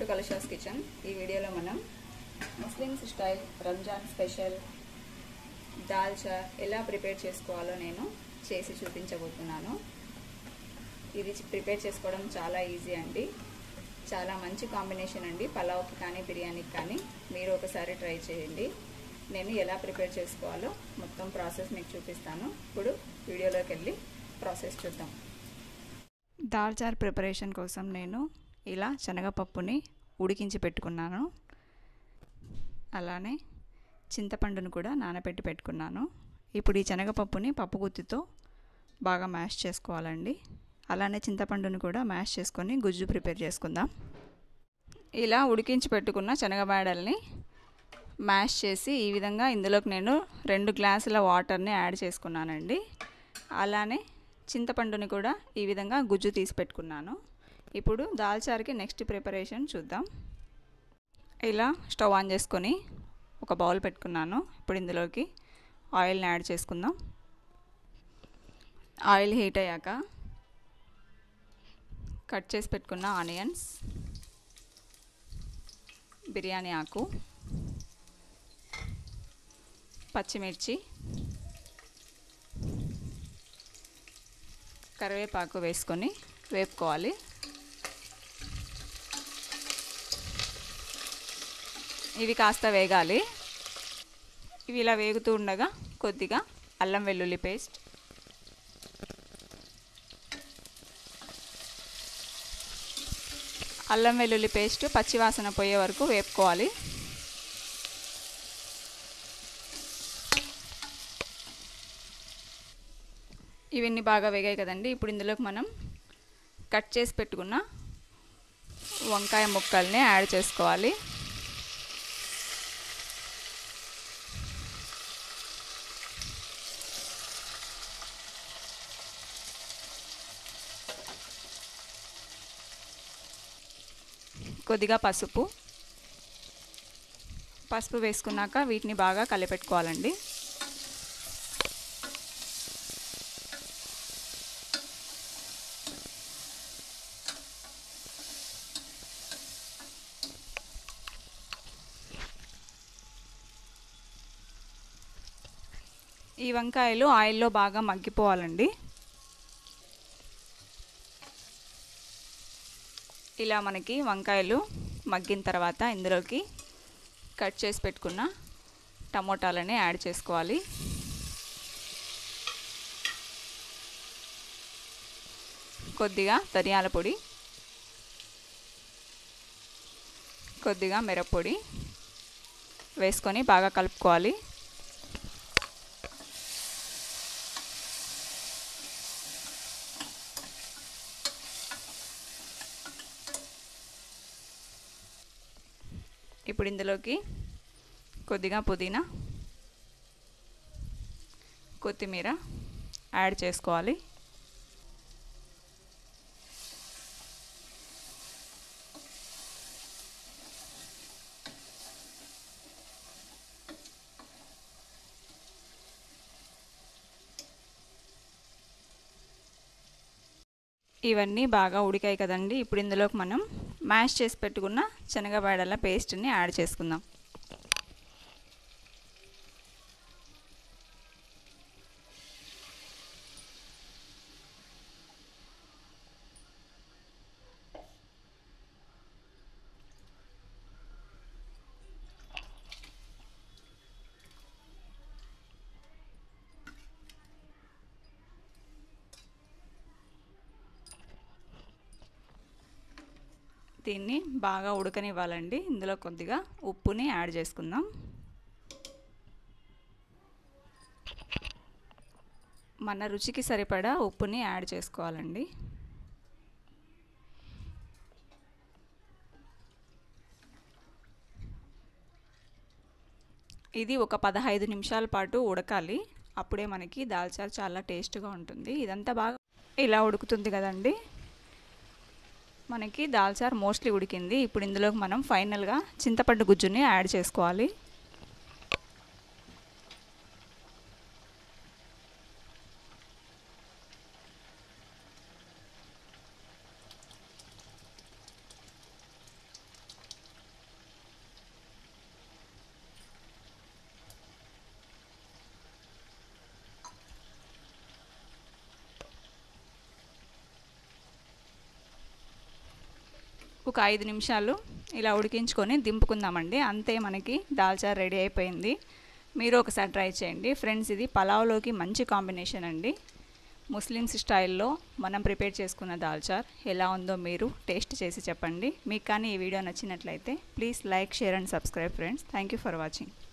కలుషాస్ kitchen ఈ వీడియోలో మనం Muslims style Ramzan special dalcha ఎలా ప్రిపేర్ చేసుకోవాలో నేను చేసి చూపించబోతున్నాను ఇది ప్రిపేర్ చేసుకోవడం చాలా ఈజీ అండి చాలా మంచి కాంబినేషన్ అండి పలావ్కి కానీ బిర్యానీకి కానీ మీరు ఒకసారి ట్రై చేయండి నేను ఎలా ప్రిపేర్ చేసుకోవాలో మొత్తం ప్రాసెస్ మీకు చూపిస్తాను ఇప్పుడు వీడియోలోకి వెళ్ళి ప్రాసెస్ చూద్దాం దాల్చార్ ప్రిపరేషన్ కోసం నేను ఇలా శనగపప్పుని ఉడికించి పెట్టుకున్నాను అలానే చింతపండును కూడా నానబెట్టి పెట్టుకున్నాను ఇప్పుడు ఈ శనగపప్పుని పప్పు గుత్తితో బాగా మ్యాష్ చేసుకోవాలండి అలానే చింతపండును కూడా మ్యాష్ చేసుకొని గుజ్జు ప్రిపేర్ చేసుకుందాం ఇలా ఉడికించి పెట్టుకున్న శనగబేడల్ని మ్యాష్ చేసి ఈ విధంగా ఇందులోకి నేను రెండు గ్లాసుల వాటర్ని యాడ్ చేసుకున్నానండి అలానే చింతపండుని కూడా ఈ విధంగా గుజ్జు తీసి పెట్టుకున్నాను ఇప్పుడు దాల్చారుకి నెక్స్ట్ ప్రిపరేషన్ చూద్దాం ఇలా స్టవ్ ఆన్ చేసుకొని ఒక బౌల్ పెట్టుకున్నాను ఇప్పుడు ఇందులోకి ఆయిల్ని యాడ్ చేసుకుందాం ఆయిల్ హీట్ అయ్యాక కట్ చేసి పెట్టుకున్న ఆనియన్స్ బిర్యానీ ఆకు పచ్చిమిర్చి కరివేపాకు వేసుకొని వేపుకోవాలి ఇవి కాస్త వేగాలి ఇవి ఇలా వేగుతూ ఉండగా కొద్దిగా అల్లం వెల్లుల్లి పేస్ట్ అల్లం వెల్లుల్లి పేస్ట్ పచ్చివాసన పోయే వరకు వేపుకోవాలి ఇవన్నీ బాగా వేగాయి కదండి ఇప్పుడు ఇందులోకి మనం కట్ చేసి పెట్టుకున్న వంకాయ ముక్కల్ని యాడ్ చేసుకోవాలి కొద్దిగా పసుపు పసుపు వేసుకున్నాక వీటిని బాగా కలిపెట్టుకోవాలండి ఈ వంకాయలు ఆయిల్లో బాగా మగ్గిపోవాలండి ఇలా మనకి వంకాయలు మగ్గిన తర్వాత ఇందులోకి కట్ చేసి పెట్టుకున్న టమోటాలని యాడ్ చేసుకోవాలి కొద్దిగా ధనియాల పొడి కొద్దిగా మిరప్పొడి వేసుకొని బాగా కలుపుకోవాలి ఇప్పుడు ఇందులోకి కొద్దిగా పుదీనా కొత్తిమీర యాడ్ చేసుకోవాలి ఇవన్నీ బాగా ఉడికాయి కదండి ఇప్పుడు ఇందులోకి మనం మ్యాష్ చేసి పెట్టుకున్న శనగబాడల పేస్ట్ని యాడ్ చేసుకుందాం దీన్ని బాగా ఉడకనివ్వాలండి ఇందులో కొద్దిగా ఉప్పుని యాడ్ చేసుకుందాం మన రుచికి సరిపడా ఉప్పుని యాడ్ చేసుకోవాలండి ఇది ఒక పదహైదు నిమిషాల పాటు ఉడకాలి అప్పుడే మనకి దాల్చారు చాలా టేస్ట్గా ఉంటుంది ఇదంతా బాగా ఇలా ఉడుకుతుంది కదండి మనకి దాల్చార్ మోస్ట్లీ ఉడికింది ఇప్పుడు ఇందులోకి మనం ఫైనల్గా చింతపండు గుజ్జుని యాడ్ చేసుకోవాలి ఒక ఐదు నిమిషాలు ఇలా ఉడికించుకొని దింపుకుందామండి అంతే మనకి దాల్చా రెడీ అయిపోయింది మీరు ఒకసారి ట్రై చేయండి ఫ్రెండ్స్ ఇది పలావ్లోకి మంచి కాంబినేషన్ అండి ముస్లిమ్స్ స్టైల్లో మనం ప్రిపేర్ చేసుకున్న దాల్చార్ ఎలా ఉందో మీరు టేస్ట్ చేసి చెప్పండి మీకు కానీ ఈ వీడియో నచ్చినట్లయితే please like share and subscribe friends thank you for watching